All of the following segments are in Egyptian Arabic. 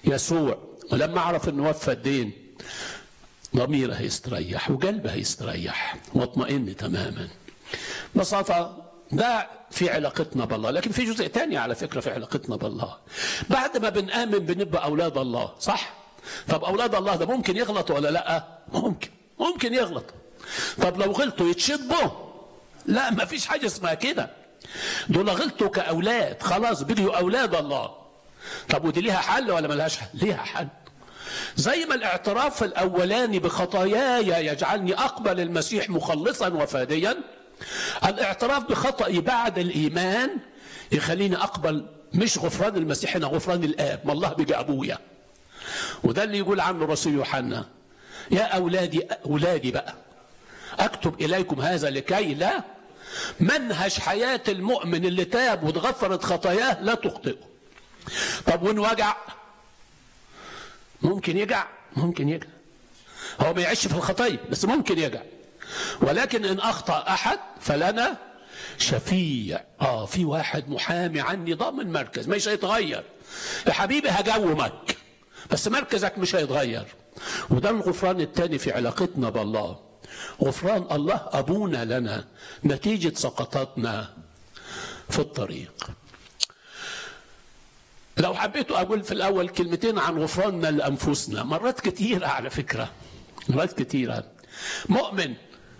يسوع ولما اعرف انه وفى الدين ضميري هيستريح وقلبي هيستريح واطمئن تماما ببساطة ده في علاقتنا بالله لكن في جزء تاني على فكرة في علاقتنا بالله بعد ما بنآمن بنبقى أولاد الله صح طب أولاد الله ده ممكن يغلطوا ولا لا ممكن ممكن يغلط طب لو غلطوا يتشطبوا لا ما فيش حاجة اسمها كده دول غلطوا كأولاد خلاص بقيوا أولاد الله طب ودي ليها حل ولا ملهاش حل ليها حل زي ما الاعتراف الأولاني بخطاياي يجعلني أقبل المسيح مخلصا وفاديا الاعتراف بخطئي بعد الإيمان يخليني أقبل مش غفران المسيح هنا غفران الآب ما الله بقى أبويا وده اللي يقول عنه رسول يوحنا يا أولادي أولادي بقى أكتب إليكم هذا لكي لا منهج حياة المؤمن اللي تاب واتغفرت خطاياه لا تخطئه طب وين وجع ممكن يجع ممكن يجع هو ما يعيش في الخطايا بس ممكن يجع ولكن ان اخطا احد فلنا شفيع اه في واحد محامي عني ضامن مركز مش هيتغير يا حبيبي هجومك بس مركزك مش هيتغير وده الغفران الثاني في علاقتنا بالله غفران الله ابونا لنا نتيجه سقطاتنا في الطريق لو حبيت اقول في الاول كلمتين عن غفراننا لانفسنا مرات كتيره على فكره مرات كتيره مؤمن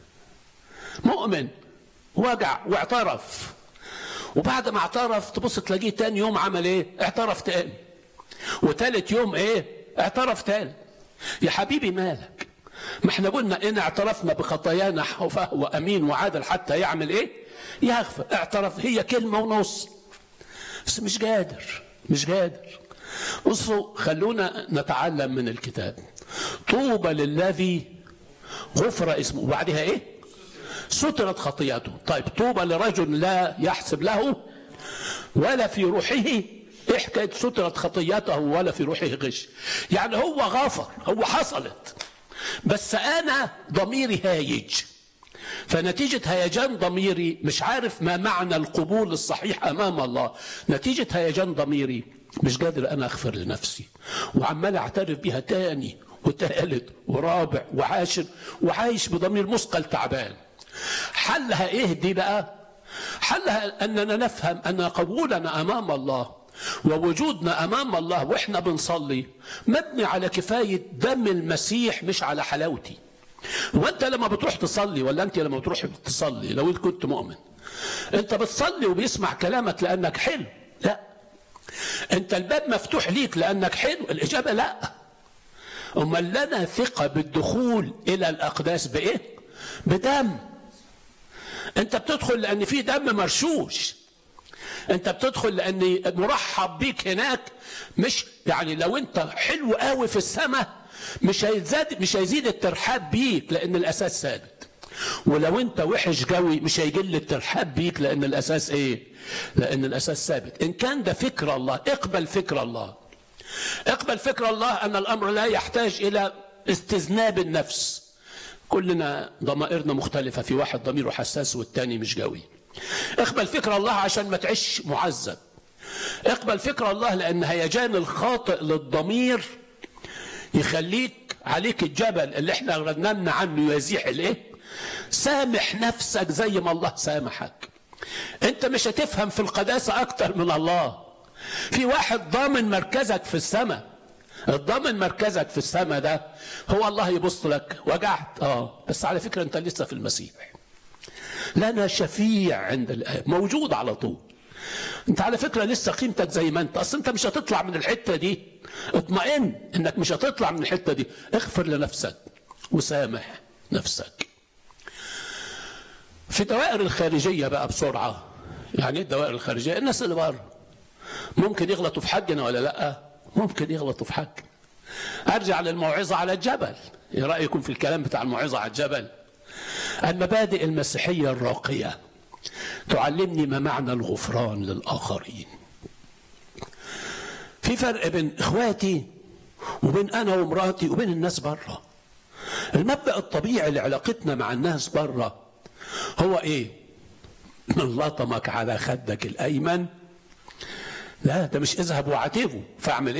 مؤمن وجع واعترف وبعد ما اعترف تبص تلاقيه تاني يوم عمل ايه اعترف تاني وتالت يوم ايه اعترف تاني يا حبيبي مالك ما احنا قلنا ان اعترفنا بخطايانا فهو امين وعادل حتى يعمل ايه يغفر اعترف هي كلمه ونص بس مش قادر مش قادر بصوا خلونا نتعلم من الكتاب طوبى للذي غفر اسمه وبعدها ايه سترت خطيئته طيب طوبى لرجل لا يحسب له ولا في روحه ايه حكايه سترت خطيئته ولا في روحه غش يعني هو غفر هو حصلت بس انا ضميري هايج فنتيجة هيجان ضميري مش عارف ما معنى القبول الصحيح أمام الله نتيجة هيجان ضميري مش قادر أنا أغفر لنفسي وعمال أعترف بيها تاني وتالت ورابع وعاشر وعايش بضمير مثقل تعبان حلها إيه دي بقى حلها أننا نفهم أن قبولنا أمام الله ووجودنا امام الله واحنا بنصلي مبني على كفايه دم المسيح مش على حلاوتي وانت لما بتروح تصلي ولا انت لما بتروح تصلي لو انت كنت مؤمن انت بتصلي وبيسمع كلامك لانك حلو لا انت الباب مفتوح ليك لانك حلو الاجابه لا امال لنا ثقه بالدخول الى الاقداس بايه بدم انت بتدخل لان في دم مرشوش انت بتدخل لان مرحب بيك هناك مش يعني لو انت حلو قوي في السماء مش هيزاد مش هيزيد الترحاب بيك لان الاساس ثابت ولو انت وحش قوي مش هيقل الترحاب بيك لان الاساس ايه لان الاساس ثابت ان كان ده فكر الله اقبل فكر الله اقبل فكر الله ان الامر لا يحتاج الى استذناب النفس كلنا ضمائرنا مختلفه في واحد ضميره حساس والتاني مش قوي اقبل فكر الله عشان ما تعيش معذب اقبل فكر الله لان هيجان الخاطئ للضمير يخليك عليك الجبل اللي احنا رنمنا عنه يزيح الايه سامح نفسك زي ما الله سامحك انت مش هتفهم في القداسة اكتر من الله في واحد ضامن مركزك في السماء الضامن مركزك في السماء ده هو الله يبص لك وجعت اه بس على فكرة انت لسه في المسيح لنا شفيع عند الآب موجود على طول انت على فكرة لسه قيمتك زي ما انت اصل انت مش هتطلع من الحتة دي اطمئن انك مش هتطلع من الحتة دي اغفر لنفسك وسامح نفسك في الدوائر الخارجية بقى بسرعة يعني ايه الدوائر الخارجية الناس اللي بره ممكن يغلطوا في حقنا ولا لا ممكن يغلطوا في حق ارجع للموعظة على الجبل ايه رأيكم في الكلام بتاع الموعظة على الجبل المبادئ المسيحية الراقية تعلمني ما معنى الغفران للآخرين في فرق بين إخواتي وبين أنا ومراتي وبين الناس بره المبدأ الطبيعي لعلاقتنا مع الناس بره هو إيه من لطمك على خدك الأيمن لا ده مش اذهب وعاتبه فاعمل